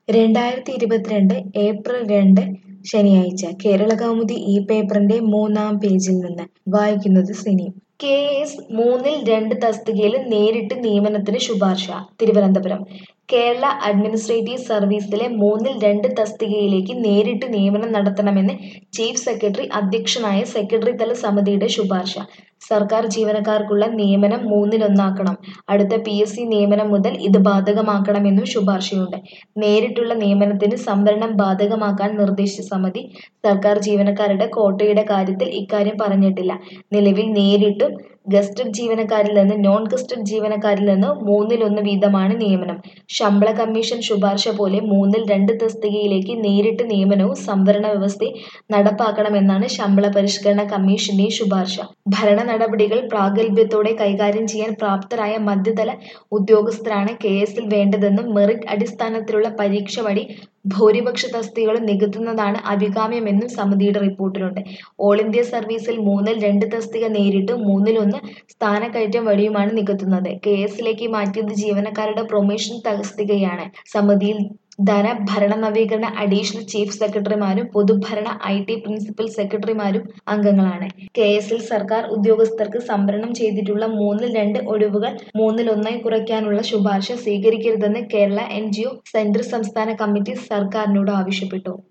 രണ്ടായിരത്തി ഇരുപത്തിരണ്ട് ഏപ്രിൽ രണ്ട് ശനിയാഴ്ച കേരളകൗമുദി ഈ പേപ്പറിന്റെ മൂന്നാം പേജിൽ നിന്ന് വായിക്കുന്നത് സിനി കെ എസ് മൂന്നിൽ രണ്ട് തസ്തികയിൽ നേരിട്ട് നിയമനത്തിന് ശുപാർശ തിരുവനന്തപുരം കേരള അഡ്മിനിസ്ട്രേറ്റീവ് സർവീസിലെ മൂന്നിൽ രണ്ട് തസ്തികയിലേക്ക് നേരിട്ട് നിയമനം നടത്തണമെന്ന് ചീഫ് സെക്രട്ടറി അധ്യക്ഷനായ സെക്രട്ടറി തല സമിതിയുടെ ശുപാർശ സർക്കാർ ജീവനക്കാർക്കുള്ള നിയമനം മൂന്നിലൊന്നാക്കണം അടുത്ത പി എസ് സി നിയമനം മുതൽ ഇത് ബാധകമാക്കണമെന്നും ശുപാർശയുണ്ട് നേരിട്ടുള്ള നിയമനത്തിന് സംവരണം ബാധകമാക്കാൻ നിർദ്ദേശിച്ച സമിതി സർക്കാർ ജീവനക്കാരുടെ കോട്ടയുടെ കാര്യത്തിൽ ഇക്കാര്യം പറഞ്ഞിട്ടില്ല നിലവിൽ നേരിട്ടും ഗസ്റ്റഡ് ജീവനക്കാരിൽ നിന്ന് നോൺ ഗസ്റ്റഡ് ജീവനക്കാരിൽ നിന്ന് മൂന്നിലൊന്ന് വീതമാണ് നിയമനം ശമ്പള കമ്മീഷൻ ശുപാർശ പോലെ മൂന്നിൽ രണ്ട് തസ്തികയിലേക്ക് നേരിട്ട് നിയമനവും സംവരണ വ്യവസ്ഥയെ നടപ്പാക്കണമെന്നാണ് ശമ്പള പരിഷ്കരണ കമ്മീഷന്റെ ശുപാർശ ഭരണ നടപടികൾ പ്രാഗൽഭ്യത്തോടെ കൈകാര്യം ചെയ്യാൻ പ്രാപ്തരായ മധ്യതല ഉദ്യോഗസ്ഥരാണ് കെ എസിൽ വേണ്ടതെന്നും മെറിറ്റ് അടിസ്ഥാനത്തിലുള്ള പരീക്ഷ വഴി ഭൂരിപക്ഷ തസ്തികകളും നികത്തുന്നതാണ് അഭികാമ്യമെന്നും സമിതിയുടെ റിപ്പോർട്ടിലുണ്ട് ഓൾ ഇന്ത്യ സർവീസിൽ മൂന്നിൽ രണ്ട് തസ്തിക നേരിട്ടും മൂന്നിലൊന്ന് സ്ഥാനക്കയറ്റം വഴിയുമാണ് നികത്തുന്നത് കെ എസിലേക്ക് മാറ്റിയത് ജീവനക്കാരുടെ പ്രൊമോഷൻ തസ്തികയാണ് സമിതിയിൽ ധന ഭരണ നവീകരണ അഡീഷണൽ ചീഫ് സെക്രട്ടറിമാരും പൊതുഭരണ ഐ ടി പ്രിൻസിപ്പൽ സെക്രട്ടറിമാരും അംഗങ്ങളാണ് കെ എസിൽ സർക്കാർ ഉദ്യോഗസ്ഥർക്ക് സംവരണം ചെയ്തിട്ടുള്ള മൂന്നിൽ രണ്ട് ഒഴിവുകൾ മൂന്നിലൊന്നായി കുറയ്ക്കാനുള്ള ശുപാർശ സ്വീകരിക്കരുതെന്ന് Kerala N G O centre സംസ്ഥാന കമ്മിറ്റി സർക്കാരിനോട് ആവശ്യപ്പെട്ടു